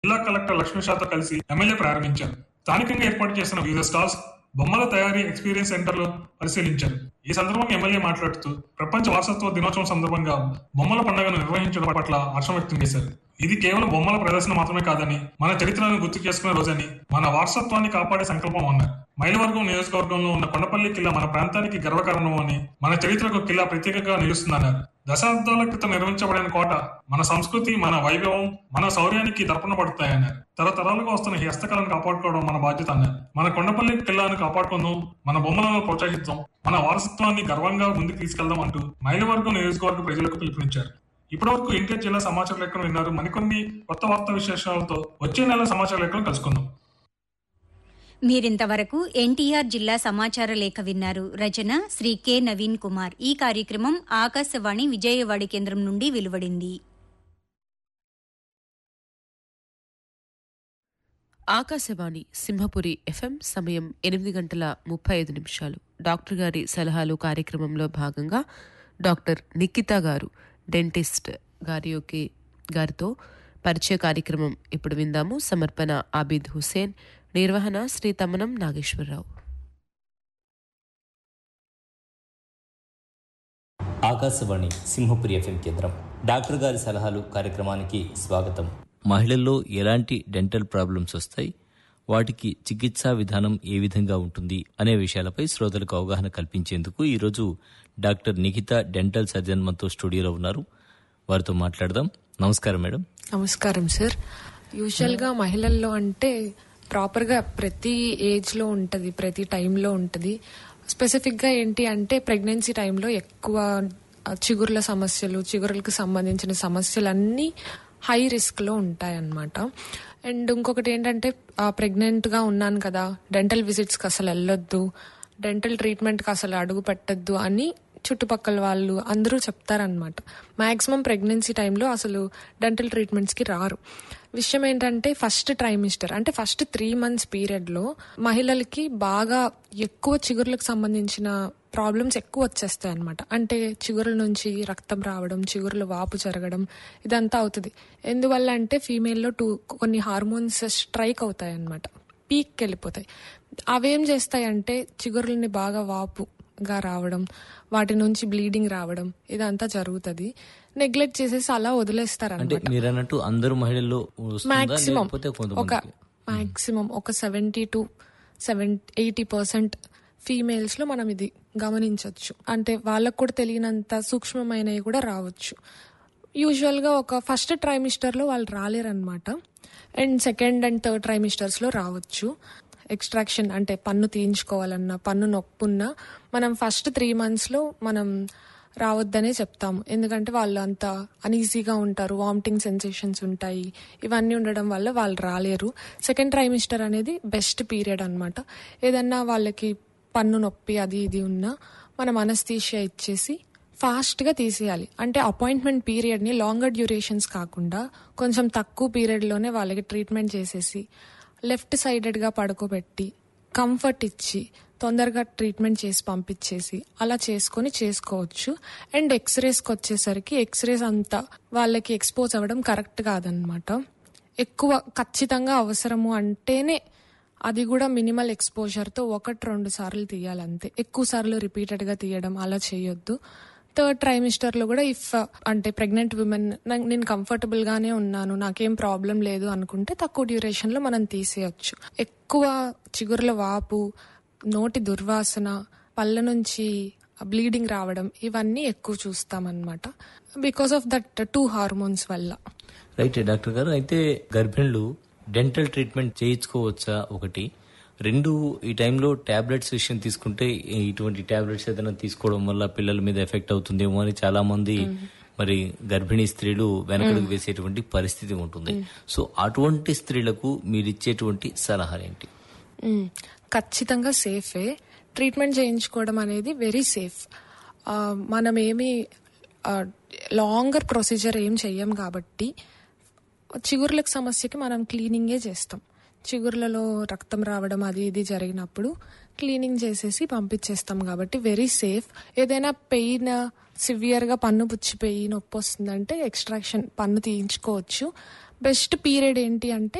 జిల్లా కలెక్టర్ లక్ష్మీషాతో కలిసి ఎమ్మెల్యే ప్రారంభించారు స్థానికంగా ఏర్పాటు చేసిన వివిధ స్టాల్స్ బొమ్మల తయారీ ఎక్స్పీరియన్స్ సెంటర్లు పరిశీలించారు ఈ సందర్భంగా ఎమ్మెల్యే మాట్లాడుతూ ప్రపంచ వారసత్వ దినోత్సవం సందర్భంగా బొమ్మల పండుగను నిర్వహించడం పట్ల హర్షం వ్యక్తం చేశారు ఇది కేవలం బొమ్మల ప్రదర్శన మాత్రమే కాదని మన చరిత్రను గుర్తు చేసుకునే రోజని మన వారసత్వాన్ని కాపాడే సంకల్పం అన్నారు మైలవర్గం నియోజకవర్గంలో ఉన్న కొండపల్లి కిల్లా మన ప్రాంతానికి గర్వకారణం అని మన చరిత్రకు కిల్లా ప్రత్యేకంగా నిలుస్తుందన్నారు దశాబ్దాల క్రితం నిర్మించబడిన కోట మన సంస్కృతి మన వైభవం మన శౌర్యానికి దర్పణ పడుతాయన్నారు తరతరాలుగా వస్తున్న ఈ హస్తకళను కాపాడుకోవడం మన బాధ్యత అన్నారు మన కొండపల్లి కిల్లాను కాపాడుకుందాం మన బొమ్మలను ప్రోత్సహిద్దాం మన వారసత్వాన్ని గర్వంగా ముందుకు తీసుకెళ్దాం అంటూ మైలవర్గం నియోజకవర్గ ప్రజలకు పిలుపునిచ్చారు ఇప్పటివరకు ఎన్టీఆర్ జిల్లా సమాచార లేఖను విన్నారు మరికొన్ని కొత్త వార్తా విశేషాలతో వచ్చే నెల సమాచార లేఖను కలుసుకుందాం మీరింతవరకు ఎన్టీఆర్ జిల్లా సమాచార లేఖ విన్నారు రచన శ్రీ కె నవీన్ కుమార్ ఈ కార్యక్రమం ఆకాశవాణి విజయవాడ కేంద్రం నుండి వెలువడింది ఆకాశవాణి సింహపురి ఎఫ్ఎం సమయం ఎనిమిది గంటల ముప్పై ఐదు నిమిషాలు డాక్టర్ గారి సలహాలు కార్యక్రమంలో భాగంగా డాక్టర్ నిఖిత గారు డెంటిస్ట్ గారి యొక్క గారితో పరిచయ కార్యక్రమం ఇప్పుడు విందాము సమర్పణ ఆబిద్ హుసేన్ నిర్వహణ శ్రీ తమ్మనం నాగేశ్వరరావు ఆకాశవాణి సింహపురి ఎఫ్ఎం కేంద్రం డాక్టర్ గారి సలహాలు కార్యక్రమానికి స్వాగతం మహిళల్లో ఎలాంటి డెంటల్ ప్రాబ్లమ్స్ వస్తాయి వాటికి చికిత్సా విధానం ఏ విధంగా ఉంటుంది అనే విషయాలపై శ్రోతలకు అవగాహన కల్పించేందుకు ఈరోజు డాక్టర్ నిఖిత డెంటల్ సర్జన్ మనతో స్టూడియోలో ఉన్నారు వారితో మాట్లాడదాం నమస్కారం మేడం నమస్కారం సార్ యూజువల్గా మహిళల్లో అంటే ప్రాపర్గా ప్రతి ఏజ్లో ఉంటుంది ప్రతి టైంలో ఉంటుంది స్పెసిఫిక్గా ఏంటి అంటే ప్రెగ్నెన్సీ టైంలో ఎక్కువ చిగుర్ల సమస్యలు చిగురులకు సంబంధించిన సమస్యలన్నీ హై రిస్క్లో ఉంటాయన్నమాట అండ్ ఇంకొకటి ఏంటంటే ప్రెగ్నెంట్గా ఉన్నాను కదా డెంటల్ విజిట్స్కి అసలు వెళ్ళొద్దు డెంటల్ ట్రీట్మెంట్కి అసలు అడుగు పెట్టద్దు అని చుట్టుపక్కల వాళ్ళు అందరూ చెప్తారనమాట మాక్సిమం ప్రెగ్నెన్సీ టైంలో అసలు డెంటల్ ట్రీట్మెంట్స్కి రారు విషయం ఏంటంటే ఫస్ట్ ట్రైమిస్టర్ అంటే ఫస్ట్ త్రీ మంత్స్ పీరియడ్లో మహిళలకి బాగా ఎక్కువ చిగుర్లకు సంబంధించిన ప్రాబ్లమ్స్ ఎక్కువ వచ్చేస్తాయి అనమాట అంటే చిగురుల నుంచి రక్తం రావడం చిగురులు వాపు జరగడం ఇదంతా అవుతుంది ఎందువల్ల అంటే ఫీమేల్లో టూ కొన్ని హార్మోన్స్ స్ట్రైక్ అవుతాయి అనమాట పీక్కి వెళ్ళిపోతాయి అవేం చేస్తాయంటే చిగురులని బాగా వాపుగా రావడం వాటి నుంచి బ్లీడింగ్ రావడం ఇదంతా జరుగుతుంది నెగ్లెక్ట్ చేసేసి అలా వదిలేస్తారు అంటే మీరు అన్నట్టు అందరు మహిళల్లో వస్తుందా? మాక్సిమం లేకపోతే ఒక కొంతమంది మాక్సిమం ఒక seventy to seven eighty percent females లో మనం ఇది గమనించవచ్చు అంటే వాళ్ళకు కూడా తెలియనంత సూక్ష్మమైనవి కూడా రావచ్చు యూజువల్ గా ఒక ఫస్ట్ ట్రైమిస్టర్ లో వాళ్ళు రాలేరనమాట and second and third trimesters లో రావచ్చు ఎక్స్ట్రాక్షన్ అంటే పన్ను తీయించుకోవాలన్నా పన్ను నొప్పున్నా మనం ఫస్ట్ త్రీ మంత్స్ లో మనం రావద్దనే చెప్తాము ఎందుకంటే వాళ్ళు అంత అనీజీగా ఉంటారు వామిటింగ్ సెన్సేషన్స్ ఉంటాయి ఇవన్నీ ఉండడం వల్ల వాళ్ళు రాలేరు సెకండ్ ట్రైమిస్టర్ అనేది బెస్ట్ పీరియడ్ అనమాట ఏదన్నా వాళ్ళకి పన్ను నొప్పి అది ఇది ఉన్నా మనం అనస్థీషియా ఇచ్చేసి ఫాస్ట్గా తీసేయాలి అంటే అపాయింట్మెంట్ పీరియడ్ని లాంగర్ డ్యూరేషన్స్ కాకుండా కొంచెం తక్కువ పీరియడ్లోనే వాళ్ళకి ట్రీట్మెంట్ చేసేసి లెఫ్ట్ సైడెడ్గా పడుకోబెట్టి కంఫర్ట్ ఇచ్చి తొందరగా ట్రీట్మెంట్ చేసి పంపించేసి అలా చేసుకొని చేసుకోవచ్చు అండ్ ఎక్స్రేస్కి వచ్చేసరికి ఎక్స్రేస్ అంతా వాళ్ళకి ఎక్స్పోజ్ అవ్వడం కరెక్ట్ కాదనమాట ఎక్కువ ఖచ్చితంగా అవసరము అంటేనే అది కూడా మినిమల్ ఎక్స్పోజర్తో ఒకటి రెండు సార్లు తీయాలి అంతే ఎక్కువ సార్లు రిపీటెడ్గా తీయడం అలా చేయొద్దు థర్డ్ ట్రైమిస్టర్లో కూడా ఇఫ్ అంటే ప్రెగ్నెంట్ విమెన్ నేను కంఫర్టబుల్ గానే ఉన్నాను నాకేం ప్రాబ్లం లేదు అనుకుంటే తక్కువ డ్యూరేషన్లో మనం తీసేయచ్చు ఎక్కువ చిగుర్ల వాపు నోటి దుర్వాసన పళ్ళ నుంచి బ్లీడింగ్ రావడం ఇవన్నీ ఎక్కువ చూస్తామన్నమాట because of that two hormones వల్ల రైట్ డాక్టర్ గారు అయితే గర్భిణులు డెంటల్ ట్రీట్మెంట్ చేయించుకోవచ్చా ఒకటి రెండు ఈ టైంలో టాబ్లెట్స్ విషయం తీసుకుంటే ఇటువంటి టాబ్లెట్స్ ఏదైనా తీసుకోవడం వల్ల పిల్లల మీద ఎఫెక్ట్ అవుతుందేమో అని చాలా మంది మరి గర్భిణీ స్త్రీలు వెనకడుగు వేసేటువంటి పరిస్థితి ఉంటుంది సో అటువంటి స్త్రీలకు మీరు ఇచ్చేటువంటి సలహాలు ఏంటి మ్మ్. ఖచ్చితంగా సేఫే ట్రీట్మెంట్ చేయించుకోవడం అనేది వెరీ సేఫ్ ఆ, మనం ఏమి లాంగర్ ప్రొసీజర్ ఏం చెయ్యం కాబట్టి చిగుర్లకు సమస్యకి మనం క్లీనింగే చేస్తాం చిగుర్లలో రక్తం రావడం అది ఇది జరిగినప్పుడు క్లీనింగ్ చేసేసి పంపించేస్తాం కాబట్టి వెరీ సేఫ్ ఏదైనా పెయిన్ సివియర్గా పన్ను పుచ్చిపోయి నొప్పి వస్తుందంటే ఎక్స్ట్రాక్షన్ పన్ను తీయించుకోవచ్చు బెస్ట్ పీరియడ్ ఏంటి అంటే